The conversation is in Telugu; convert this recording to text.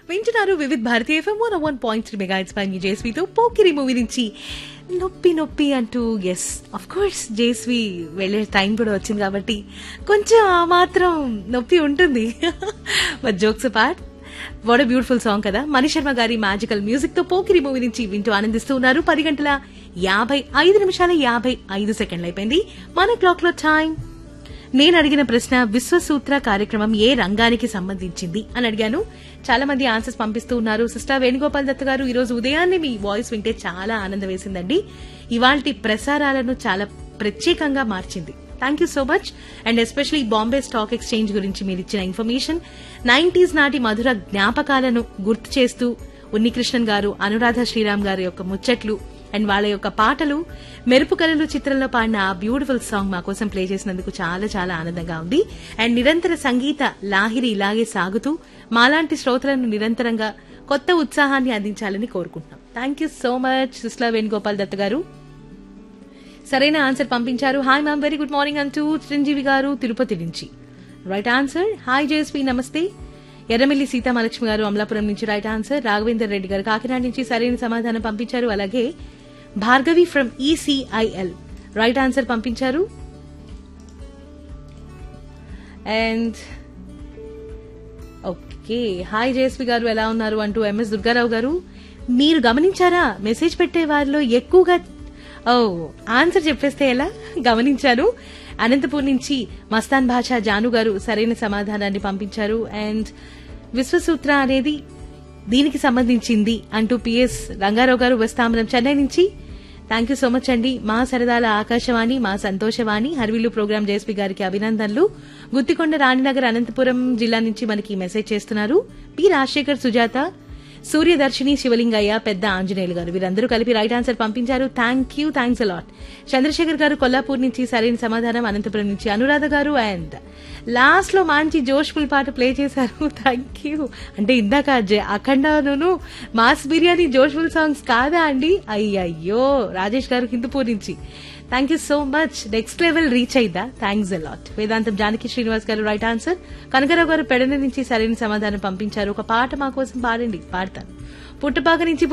వింటున్నారు Vividh Bharatiya FM one one point three mega పై మీ జేస్వీతో పోకిరి మూవీ నుంచి నొప్పి నొప్పి అంటూ ఎస్ అఫ్ కోర్స్ జేస్వి వెళ్ళే టైం కూడా వచ్చింది కాబట్టి కొంచెం ఆ మాత్రం నొప్పి ఉంటుంది but jokes part what a beautiful song కదా మణి శర్మ గారి మ్యాజికల్ మ్యూజిక్ తో పోకిరి మూవీ నుంచి వింటూ ఆనందిస్తూ ఉన్నారు పది గంటల యాభై ఐదు నిమిషాల యాభై ఐదు సెకండ్లు అయిపోయింది మన క్లాక్ లో టైం నేను అడిగిన ప్రశ్న విశ్వసూత్ర కార్యక్రమం ఏ రంగానికి సంబంధించింది అని అడిగాను చాలా మంది ఆన్సర్స్ పంపిస్తూ ఉన్నారు సిస్టర్ వేణుగోపాల్ దత్ గారు ఈ రోజు ఉదయాన్నే మీ వాయిస్ వింటే చాలా ఆనందం వేసిందండి ఇవాల్టి ప్రసారాలను చాలా ప్రత్యేకంగా మార్చింది thank you so much and especially Bombay stock exchange గురించి మీరు ఇచ్చిన ఇన్ఫర్మేషన్ నైన్టీస్ నాటి మధుర జ్ఞాపకాలను గుర్తు చేస్తూ ఉన్నికృష్ణన్ గారు అనురాధ శ్రీరామ్ గారి యొక్క ముచ్చట్లు అండ్ వాళ్ళ యొక్క పాటలు మెరుపు కలలు చిత్రంలో పాడిన ఆ బ్యూటిఫుల్ సాంగ్ మా కోసం ప్లే చేసినందుకు చాలా చాలా ఆనందంగా ఉంది అండ్ నిరంతర సంగీత లాహిరి ఇలాగే సాగుతూ మాలాంటి శ్రోతలను నిరంతరంగా కొత్త ఉత్సాహాన్ని అందించాలని కోరుకుంటున్నాం thank you so much Susla Venugopal Dutt గారు సరైన ఆన్సర్ పంపించారు hi ma'am very good morning అంటూ చిరంజీవి గారు తిరుపతి నుంచి రైట్ ఆన్సర్ హాయ్ జేఎస్పీ నమస్తే ఎర్రమిల్లి సీతామహాలక్ష్మి గారు అమలాపురం నుంచి రైట్ ఆన్సర్ రాఘవేందర్ రెడ్డి గారు కాకినాడ నుంచి సరైన సమాధానం పంపించారు అలాగే Bhargavi from ECIL right answer పంపించారు అండ్ ఓకే హాయ్ జేఎస్పీ గారు ఎలా ఉన్నారు అంటూ ఎంఎస్ దుర్గారావు గారు మీరు గమనించారా మెసేజ్ పెట్టే వారిలో ఎక్కువగా ఓ ఆన్సర్ చెప్పేస్తే ఎలా గమనించాను అనంతపూర్ నుంచి మస్తాన్ భాషా జాను గారు సరైన సమాధానాన్ని పంపించారు అండ్ విశ్వసూత్ర అనేది దీనికి సంబంధించింది అంటూ పిఎస్ రంగారావు గారు వస్తామరం చెన్నై నుంచి థ్యాంక్ యూ సో మచ్ అండి మా సరదాల ఆకాశవాణి మా సంతోషవాణి హర్విల్లు ప్రోగ్రాం జేఎస్పీ గారికి అభినందనలు గుత్తికొండ రాణినగర్ అనంతపురం జిల్లా నుంచి మనకి మెసేజ్ చేస్తున్నారు పి రాజశేఖర్ సుజాత సూర్యదర్శిని శివలింగయ్య పెద్ద ఆంజనేయులు గారు వీరందరూ కలిపి రైట్ ఆన్సర్ పంపించారు thank you thanks a lot Chandrasekhar గారు కొల్లాపూర్ నుంచి సరైన సమాధానం అనంతపురం నుంచి అనురాధ గారు అండ్ లాస్ట్ లో మంచి జోష్ఫుల్ పాట ప్లే చేశారు థ్యాంక్ యూ అంటే ఇందాక జ- అఖండను మాస్ బిర్యానీ జోష్ఫుల్ సాంగ్స్ కాదా అండి అయ్యయ్యో రాజేష్ గారు హిందూపూర్ నుంచి thank you so much next level reach అయిందా థ్యాంక్స్ అలాట్ వేదాంతం జానకి శ్రీనివాస్ గారు రైట్ ఆన్సర్ కనకరావు గారు పెడన నుంచి సరైన సమాధానం పంపించారు ఒక పాట మా కోసం పాడండి పాడతాను పుట్టపాక నుంచి